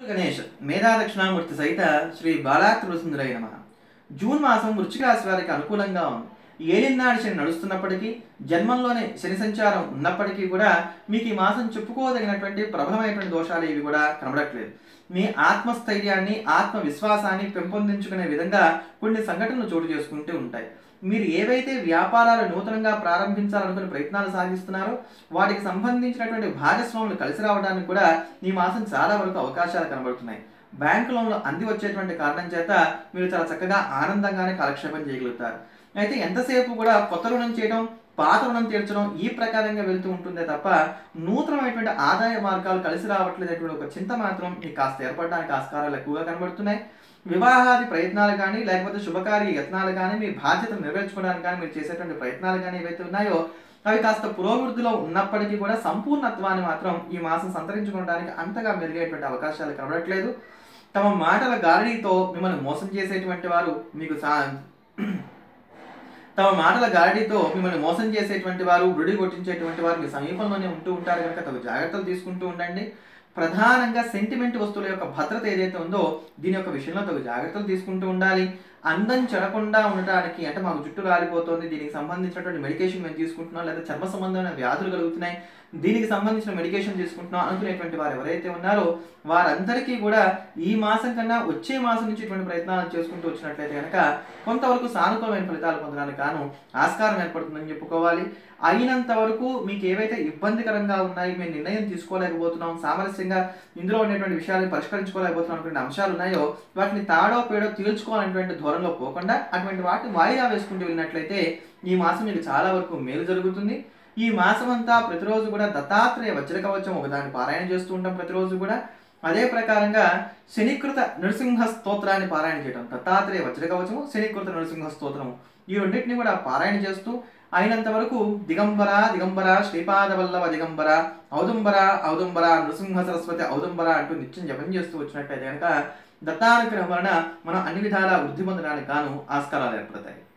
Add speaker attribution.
Speaker 1: గణేష్ మేధా దక్షిణామూర్తి సహిత శ్రీ బాలాత్రుసుందరై నమ జూన్ మాసం వృశ్చిక రాశి వారికి అనుకూలంగా ఉంది ఏలినాడు శని నడుస్తున్నప్పటికీ జన్మంలోనే శని సంచారం ఉన్నప్పటికీ కూడా మీకు ఈ మాసం చెప్పుకోదగినటువంటి ప్రబలమైనటువంటి దోషాలు ఇవి కూడా కనబడట్లేదు మీ ఆత్మస్థైర్యాన్ని ఆత్మ విశ్వాసాన్ని పెంపొందించుకునే విధంగా కొన్ని సంఘటనలు చోటు చేసుకుంటూ ఉంటాయి మీరు ఏవైతే వ్యాపారాలు నూతనంగా ప్రారంభించాలనుకునే ప్రయత్నాలు సాగిస్తున్నారో వాటికి సంబంధించినటువంటి భాగస్వాములు కలిసి రావడానికి కూడా ఈ మాసం చాలా వరకు అవకాశాలు కనబడుతున్నాయి బ్యాంకు లోన్లు అంది వచ్చేటువంటి కారణం చేత మీరు చాలా చక్కగా ఆనందంగానే కాలక్షేపం చేయగలుగుతారు అయితే ఎంతసేపు కూడా కొత్త రుణం చేయడం పాత రుణం తీర్చడం ఈ ప్రకారంగా వెళ్తూ ఉంటుందే తప్ప నూతనమైనటువంటి ఆదాయ మార్గాలు కలిసి రావట్లేదటువంటి ఒక చింత మాత్రం మీకు కాస్త ఏర్పడడానికి ఆస్కారాలు ఎక్కువగా కనబడుతున్నాయి వివాహాది ప్రయత్నాలు కానీ లేకపోతే శుభకార్య యత్నాలు కానీ మీ బాధ్యతను నెరవేర్చుకోవడానికి కానీ మీరు చేసేటువంటి ప్రయత్నాలు కానీ ఏవైతే ఉన్నాయో అవి కాస్త పురోభివృద్ధిలో ఉన్నప్పటికీ కూడా సంపూర్ణత్వాన్ని మాత్రం ఈ మాసం సంతరించుకోవడానికి అంతగా మెరుగైనటువంటి అవకాశాలు కనబడట్లేదు తమ మాటల గాలితో మిమ్మల్ని మోసం చేసేటువంటి వారు మీకు సా తమ మాటల గాడితో మిమ్మల్ని మోసం చేసేటువంటి వారు బృడి కొట్టించేటువంటి వారు మీ సమీపంలోనే ఉంటూ ఉంటారు కనుక తగు జాగ్రత్తలు తీసుకుంటూ ఉండండి ప్రధానంగా సెంటిమెంట్ వస్తువుల యొక్క భద్రత ఏదైతే ఉందో దీని యొక్క విషయంలో తగు జాగ్రత్తలు తీసుకుంటూ ఉండాలి అందం చెడకుండా ఉండటానికి అంటే మాకు జుట్టు రాలిపోతుంది దీనికి సంబంధించినటువంటి మెడికేషన్ మేము తీసుకుంటున్నాం లేదా చర్మ సంబంధమైన వ్యాధులు కలుగుతున్నాయి దీనికి సంబంధించిన మెడికేషన్ తీసుకుంటున్నాం అనుకునేటువంటి వారు ఎవరైతే ఉన్నారో వారందరికీ కూడా ఈ మాసం కన్నా వచ్చే మాసం నుంచి ఇటువంటి ప్రయత్నాలు చేసుకుంటూ వచ్చినట్లయితే కనుక కొంతవరకు సానుకూలమైన ఫలితాలు పొందడానికి గాను ఆస్కారం ఏర్పడుతుందని చెప్పుకోవాలి అయినంత వరకు మీకు ఏవైతే ఇబ్బందికరంగా ఉన్నాయి మేము నిర్ణయం తీసుకోలేకపోతున్నాం సామరస్యంగా ఇందులో ఉండేటువంటి విషయాలను పరిష్కరించుకోలేకపోతున్నాం అనేటువంటి అంశాలు ఉన్నాయో వాటిని తాడో పేడో తీర్చుకోవాలనేటువంటి ధోరణిలో పోకుండా అటువంటి వాటిని వాయిదా వేసుకుంటూ వెళ్ళినట్లయితే ఈ మాసం మీకు చాలా వరకు మేలు జరుగుతుంది ఈ మాసం అంతా ప్రతిరోజు కూడా దత్తాత్రేయ వజ్ర కవచం ఒకదాన్ని పారాయణ చేస్తూ ఉంటాం ప్రతిరోజు కూడా అదే ప్రకారంగా శనికృత నృసింహ స్తోత్రాన్ని పారాయణ చేయడం దత్తాత్రేయ వజ్ర కవచము శనికృత నృసింహ స్తోత్రము ఈ రెండింటిని కూడా పారాయణ చేస్తూ అయినంత వరకు దిగంబర దిగంబర శ్రీపాద వల్లభ దిగంబర ఔదుంబర ఔదుంబర నృసింహ సరస్వతి ఔదుంబర అంటూ నిత్యం జపం చేస్తూ వచ్చినట్లయితే కనుక దత్తానుగ్రహం వలన మనం అన్ని విధాలా వృద్ధి పొందడానికి గాను ఆస్కారాలు ఏర్పడతాయి